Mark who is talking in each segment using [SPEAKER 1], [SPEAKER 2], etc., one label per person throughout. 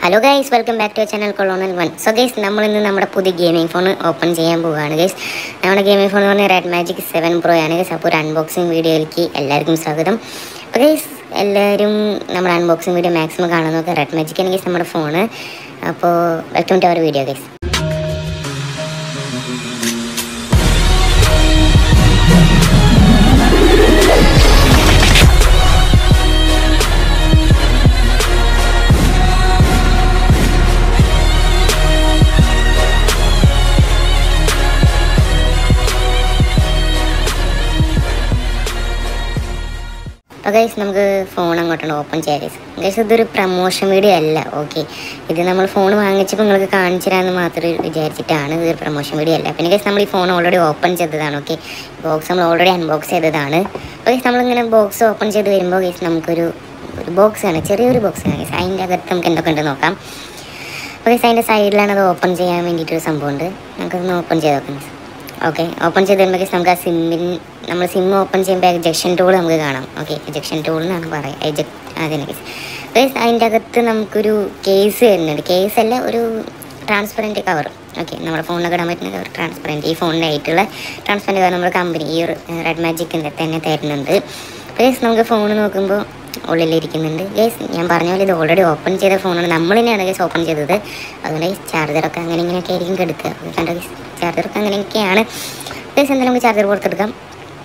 [SPEAKER 1] hello guys welcome back to channel colonel one so guys നമ്മൾ ഇന്ന് നമ്മുടെ പുതിയ ഗെയിമിംഗ് ഫോൺ ഓപ്പൺ ചെയ്യാൻ പോവുകയാണ് ഗൈസ് നമ്മുടെ ഗെയിമിംഗ് ഫോൺ എന്ന് പറഞ്ഞാൽ റെഡ് മാജിക് സെവൻ പ്രോ ആണ് ഗൈസ് അപ്പോൾ ഒരു അൺബോക്സിങ് വീഡിയോയിലേക്ക് എല്ലാവർക്കും സ്വാഗതം അപ്പോൾ ഗൈസ് എല്ലാവരും നമ്മുടെ അൺബോക്സിങ് വീഡിയോ മാക്സിമം കാണാൻ നോക്കുക റെഡ് മാജിക് ആണ് ഗൈസ് നമ്മുടെ ഫോണ് അപ്പോൾ welcome to our video guys അപ്പോൾ ഗൈസ് നമുക്ക് ഫോൺ അങ്ങോട്ടാണ് ഓപ്പൺ ചെയ്യാം ഗൈസ് ഗൈസ് ഇതൊരു പ്രമോഷൻ വീഡിയോ അല്ല ഓക്കെ ഇത് നമ്മൾ ഫോൺ വാങ്ങിച്ചപ്പോൾ നിങ്ങൾക്ക് കാണിച്ചു തരാമെന്ന് മാത്രം വിചാരിച്ചിട്ടാണ് ഇതൊരു പ്രമോഷൻ വീഡിയോ അല്ല പിന്നെ ഗൈസ് നമ്മൾ ഈ ഫോൺ ഓൾറെഡി ഓപ്പൺ ചെയ്തതാണ് ഓക്കെ ബോക്സ് നമ്മൾ ഓൾറെഡി അൺബോക്സ് ചെയ്തതാണ് അപ്പോൾ ഗൈസ് നമ്മളിങ്ങനെ ബോക്സ് ഓപ്പൺ ചെയ്ത് വരുമ്പോൾ ഗൈസ് നമുക്കൊരു ഒരു ബോക്സ് ആണ് ചെറിയൊരു ബോക്സ് ആണ് ഗൈസ് അതിൻ്റെ അകത്ത് നമുക്ക് എന്തൊക്കെ ഉണ്ട് നോക്കാം അപ്പോൾ ഗൈസ് അതിൻ്റെ സൈഡിലാണ് അത് ഓപ്പൺ ചെയ്യാൻ വേണ്ടിയിട്ടൊരു സംഭവമുണ്ട് നമുക്കതൊന്ന് ഓപ്പൺ ചെയ്ത് നോക്കാം ഗൈസ് ഓക്കെ ഓപ്പൺ ചെയ്ത് വരുമ്പോൾ ഗൈസ് നമുക്ക് ആ സിമ്മിൻ നമ്മൾ സിം ഓപ്പൺ ചെയ്യുമ്പോൾ എജക്ഷൻ ടൂൾ നമുക്ക് കാണാം ഓക്കെ എജക്ഷൻ ടൂൾ എന്നാണ് പറയുക എജക്ട് അതിന് ഗൈസ് ഗൈസ് അതിൻ്റെ അകത്ത് നമുക്കൊരു കേസ് വരുന്നുണ്ട് കേസ് അല്ല ഒരു ട്രാൻസ്പെറൻറ്റ് കവർ ഓക്കെ നമ്മുടെ ഫോണിലൊക്കെ ഇടാൻ പറ്റുന്ന കവർ ട്രാൻസ്പെറൻറ്റ് ഈ ഫോണിൻ്റെ ആയിട്ടുള്ള ട്രാൻസ്പെറൻറ്റ് കവർ നമ്മുടെ കമ്പനി ഈ റെഡ് മാജിക്കിൻ്റെ തന്നെ തരുന്നുണ്ട് ഗൈസ് നമുക്ക് ഫോൺ നോക്കുമ്പോൾ ഉള്ളിലിരിക്കുന്നുണ്ട് ഗൈസ് ഞാൻ പറഞ്ഞ പോലെ ഇത് ഓൾറെഡി ഓപ്പൺ ചെയ്ത ഫോണാണ് നമ്മൾ തന്നെയാണ് ഗൈസ് ഓപ്പൺ ചെയ്തത് അതുകൊണ്ട് ഈ ചാർജറൊക്കെ അങ്ങനെ ഇങ്ങനെയൊക്കെ ആയിരിക്കും എടുക്കുക കണ്ടോ ഗൈസ് ചാർജറൊക്കെ അങ്ങനെയൊക്കെയാണ് ഗൈസ് എന്തായാലും നമുക്ക് ചാർജർ പുറത്തെടുക്കാം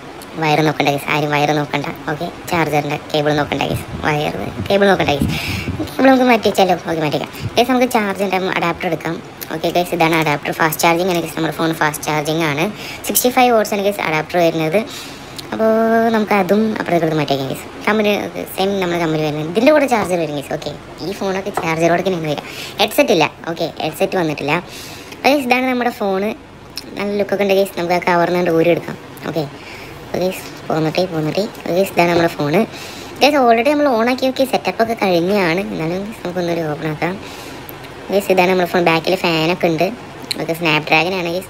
[SPEAKER 1] വയർ നോക്കണ്ട ഗൈസ് ആരും വയർ നോക്കണ്ട ഓക്കെ ചാർജറിൻ്റെ കേബിൾ നോക്കണ്ട ഗൈസ് വയർ കേബിൾ നോക്കണ്ട ഗൈസ് കേബിൾ നമുക്ക് മാറ്റി വെച്ചാലോ ഓക്കെ മാറ്റിക്കാം ഗൈസ് നമുക്ക് ചാർജിൻ്റെ അഡാപ്റ്റർ എടുക്കാം ഓക്കെ ഗൈസ് ഇതാണ് അഡാപ്റ്റർ ഫാസ്റ്റ് ചാർജിങ് ആണ് ഗൈസ് നമ്മുടെ ഫോൺ ഫാസ്റ്റ് ചാർജിങ് ആണ് സിക്സ്റ്റി ഫൈവ് വോട്ട്സ് ആണ് ഗൈസ് അഡാപ്റ്റർ വരുന്നത് അപ്പോൾ നമുക്ക് അതും അപ്പുറത്തേക്ക് മാറ്റിയേക്കാം ഗൈസ് കമ്പനി സെയിം നമ്മുടെ കമ്പനി വരുന്നത് ഇതിൻ്റെ കൂടെ ചാർജർ വരും ഗൈസ് ഓക്കെ ഈ ഫോണൊക്കെ ചാർജറോടെ തന്നെയാണ് വരിക ഹെഡ്സെറ്റ് ഇല്ല ഓക്കെ ഹെഡ്സെറ്റ് വന്നിട്ടില്ല അപ്പോൾ ഗൈസ് ഇതാണ് നമ്മുടെ ഫോണ് നല്ല ലുക്കൊക്കെ ഉണ്ട് ഗൈസ് നമുക്ക് ആ കവർന്നുകൊണ്ട് ഊരി എടുക്കാം ഓക്കെ ഗൈസ് പോന്നിട്ടേ പോന്നിട്ടേ ഗൈസ് ഇതാണ് നമ്മുടെ ഫോണ് ഗൈസ് ഓൾറെഡി നമ്മൾ ഓണാക്കി നോക്കി സെറ്റപ്പ് ഒക്കെ കഴിഞ്ഞാണ് എന്നാലും നമുക്കൊന്നൊരു ഓപ്പൺ ആക്കാം ഗൈസ് ഇതാണ് നമ്മുടെ ഫോൺ ബാക്കിൽ ഫാനൊക്കെ ഉണ്ട് ഓക്കെ സ്നാപ് ഡ്രാഗൺ ആണ് ഗൈസ്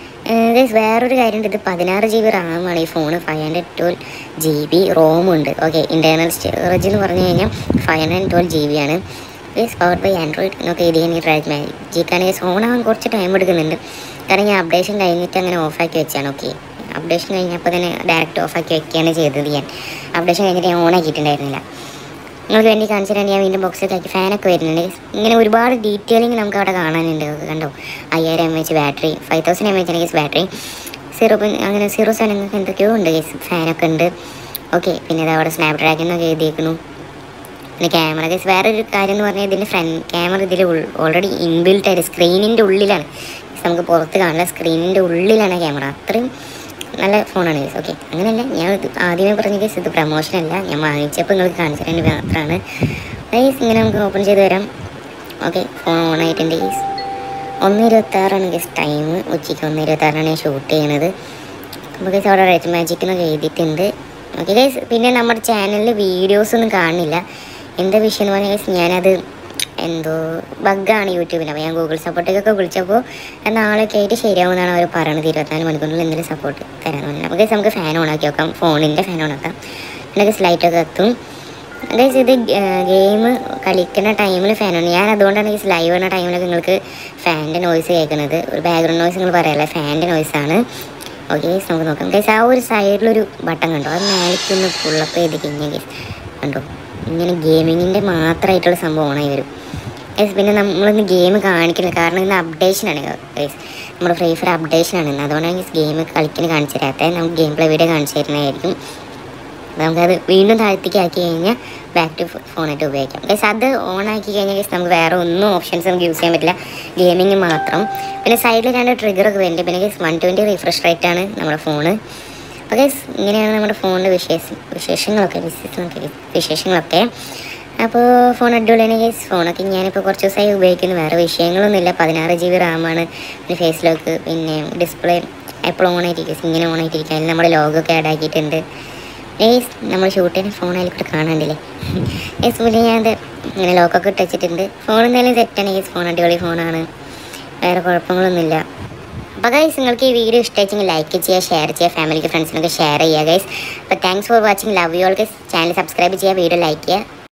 [SPEAKER 1] ഗൈസ് വേറൊരു കാര്യമുണ്ട് ഇത് പതിനാറ് ജി ബി റാമാണ് ഈ phone five hundred twelve G B റോമും ഉണ്ട് ഓക്കെ ഇൻറ്റേർണൽ സ്റ്റോറേജ് എന്ന് പറഞ്ഞു കഴിഞ്ഞാൽ five hundred twelve G B ആണ് ഗൈസ് പവർഡ് ബൈ ആൻഡ്രോയിഡ് എന്നൊക്കെ എഴുതിയാൽ ഈ ട്രാക്ക് മാജിക്കാണ് ഗൈസ് ഓൺ ആവാൻ കുറച്ച് ടൈം എടുക്കുന്നുണ്ട് കാരണം ഞാൻ അപ്ഡേഷൻ കഴിഞ്ഞിട്ട് അങ്ങനെ ഓഫാക്കി വെച്ചാണ് ഓക്കെ അപ്ഡേഷൻ കഴിഞ്ഞപ്പോൾ തന്നെ ഡയറക്റ്റ് ഓഫാക്കി വെക്കുകയാണ് ചെയ്തത് ഞാൻ അപ്ഡേഷൻ കഴിഞ്ഞിട്ട് ഞാൻ ഓൺ ആക്കിയിട്ടുണ്ടായിരുന്നില്ല നിങ്ങൾക്ക് വേണ്ടി കാണിച്ചു തരാൻ ഞാൻ വീണ്ടും ബോക്സിലേക്ക് ഫാനൊക്കെ വരുന്നുണ്ട് ഇങ്ങനെ ഒരുപാട് ഡീറ്റെയിലിംഗ് നമുക്ക് അവിടെ കാണാനുണ്ട് അത് കണ്ടോ അയ്യായിരം M H battery five thousand M H guys battery zero അങ്ങനെ സീറോ സെവൻ എന്തൊക്കെയോ ഉണ്ട് ഗേസ് ഫാനൊക്കെ ഉണ്ട് ഓക്കെ പിന്നെ ഇത് അവിടെ സ്നാപ് ഡ്രാഗൺ എന്നൊക്കെ എഴുതിയേക്കുന്നു പിന്നെ ക്യാമറ ഗേസ് വേറൊരു കാര്യം എന്ന് പറഞ്ഞാൽ ഇതിൻ്റെ ഫ്രണ്ട് ക്യാമറ ഇതിൽ ഓൾറെഡി ഇൻബിൽട്ട് ആയിട്ട് സ്ക്രീനിൻ്റെ ഉള്ളിലാണ് നമുക്ക് പുറത്ത് കാണില്ല സ്ക്രീനിൻ്റെ ഉള്ളിലാണ് ക്യാമറ അത്രയും നല്ല ഫോണാണ് ഗേസ് ഓക്കെ അങ്ങനെയല്ല ഞാൻ ഇത് ആദ്യമേ പറഞ്ഞ കേസ് ഇത് പ്രൊമോഷൻ അല്ല ഞാൻ വാങ്ങിച്ചപ്പോൾ നിങ്ങൾക്ക് കാണിച്ചു തരാൻ മാത്രമാണ് ഗേസ് ഇങ്ങനെ നമുക്ക് ഓപ്പൺ ചെയ്ത് വരാം ഓക്കെ ഫോൺ ഓൺ ആയിട്ടുണ്ട് ഗേസ് ഒന്ന് ഇരുപത്താറാണ് ഗേസ് ടൈം ഉച്ചയ്ക്ക് ഒന്ന് ഇരുപത്താറിനാണ് ഞാൻ ഷൂട്ട് ചെയ്യണത് അപ്പോൾ ഗേസ് അവിടെ റെഡ് മാജിക് എന്നൊക്കെ എഴുതിയിട്ടുണ്ട് ഓക്കെ ഗേസ് പിന്നെ നമ്മുടെ ചാനലിൽ വീഡിയോസ് ഒന്നും കാണില്ല എന്താ വിഷയം എന്ന് പറഞ്ഞാൽ ഗേസ് ഞാനത് എന്തോ ബഗ്ഗാണ് യൂട്യൂബിൽ അപ്പോൾ ഞാൻ ഗൂഗിൾ സപ്പോർട്ടൊക്കെ വിളിച്ചപ്പോൾ നാളെയൊക്കെ ആയിട്ട് ശരിയാവുമെന്നാണ് അവർ പറയണത് ഇരുപത്തിനാല് മണിക്കൂറിൽ എന്തെങ്കിലും സപ്പോർട്ട് തരാമെന്ന് പറഞ്ഞു അപ്പോൾ ഗൈസ് നമുക്ക് ഫാൻ ഓൺ ആക്കി വെക്കാം ഫോണിൻ്റെ ഫാൻ ഓൺ ആക്കാം പിന്നെ ഗൈസ് ലൈറ്റൊക്കെ എത്തും ഗൈസ് ഇത് ഗെയിം കളിക്കുന്ന ടൈമിൽ ഫാൻ ഓൺ ഞാൻ അതുകൊണ്ടാണ് ഗൈസ് ലൈവ് ചെയ്യുന്ന ടൈമിലൊക്കെ നിങ്ങൾക്ക് ഫാനിൻ്റെ നോയ്സ് കേൾക്കുന്നത് ഒരു ബാക്ക്ഗ്രൗണ്ട് നോയ്സ് നിങ്ങൾ പറയല്ലേ ഫാനിൻ്റെ നോയ്സാണ് ഓക്കെ ഗൈസ് നമുക്ക് നോക്കാം ഗൈസ് ആ ഒരു സൈഡിലൊരു ബട്ടൺ കണ്ടോ അത് മേലേക്കൊന്ന് ഫുള്ളപ്പ് ചെയ്ത് കഴിഞ്ഞാൽ ഗൈസ് കണ്ടോ ഇങ്ങനെ ഗെയിമിങ്ങിൻ്റെ മാത്രമായിട്ടുള്ള സംഭവം ഓണായി വരും ഗൈസ് പിന്നെ നമ്മളിന്ന് ഗെയിം കാണിക്കില്ല കാരണം ഇന്ന് അപ്ഡേഷനാണ് ഗൈസ് നമ്മുടെ ഫ്രീ ഫയർ അപ്ഡേഷനാണ് ഇന്ന് അതുകൊണ്ടാണ് ഗൈസ് ഗെയിം കളിക്കുന്ന കാണിച്ചു തരാത്തത് നമുക്ക് ഗെയിം പ്ലേ വീഡിയോ കാണിച്ചു തരുന്നതായിരിക്കും നമുക്കത് വീണ്ടും താഴ്ത്തേക്ക് ആക്കി കഴിഞ്ഞാൽ ബാക്ക് ടു ഫോണായിട്ട് ഉപയോഗിക്കാം ഗൈസ് അത് ഓൺ ആക്കി കഴിഞ്ഞാൽ ഗൈസ് നമുക്ക് വേറെ ഒന്നും ഓപ്ഷൻസ് നമുക്ക് യൂസ് ചെയ്യാൻ പറ്റില്ല ഗെയിമിങ് മാത്രം പിന്നെ സൈഡിൽ രണ്ട് ട്രിഗറൊക്കെ വരുന്നുണ്ട് പിന്നെ guys one twenty refresh rate ആണ് നമ്മുടെ ഫോണ് അപ്പോൾ ഗൈസ് ഇങ്ങനെയാണ് നമ്മുടെ ഫോണിൻ്റെ വിശേഷ വിശേഷങ്ങളൊക്കെ വിശേഷങ്ങളൊക്കെ വിശേഷങ്ങളൊക്കെ അപ്പോൾ ഫോൺ അടിപൊളിയാണ് ഗൈസ് ഫോണൊക്കെ ഞാനിപ്പോൾ കുറച്ച് ദിവസമായി ഉപയോഗിക്കുന്നു വേറെ വിഷയങ്ങളൊന്നുമില്ല പതിനാറ് ജി ബി റാമാണ് പിന്നെ ഫേസ് ലോക്ക് പിന്നെ ഡിസ്പ്ലേ എപ്പോഴും ഓൺ ആയിട്ടിരിക്കും ഇങ്ങനെ ഓൺ ആയിട്ടിരിക്കും അതിൽ നമ്മുടെ ലോഗൊക്കെ ആഡ് ആക്കിയിട്ടുണ്ട് ഏസ് നമ്മൾ ഷൂട്ട് ചെയ്യുന്ന ഫോൺ അതിൽ കൂടെ കാണാണ്ടില്ലേ ഏസ് പിന്നെ ഞാനത് ഇങ്ങനെ ലോക്കൊക്കെ ഇട്ട് വെച്ചിട്ടുണ്ട് ഫോൺ എന്തായാലും സെറ്റാണ് ഈ ഫോൺ അടിപൊളി ഫോണാണ് വേറെ കുഴപ്പങ്ങളൊന്നുമില്ല അപ്പോൾ ഗൈസ് നിങ്ങൾക്ക് ഈ വീഡിയോ ഇഷ്ടമായിച്ചെങ്കിൽ ലൈക്ക് ചെയ്യുക ഷെയർ ചെയ്യുക ഫാമിലിക്ക് ഫ്രണ്ട്സിനൊക്കെ ഷെയർ ചെയ്യുക ഗൈസ് അപ്പോൾ thanks for watching love you all guys channel subscribe ചെയ്യുക വീഡിയോ ലൈക്ക് ചെയ്യുക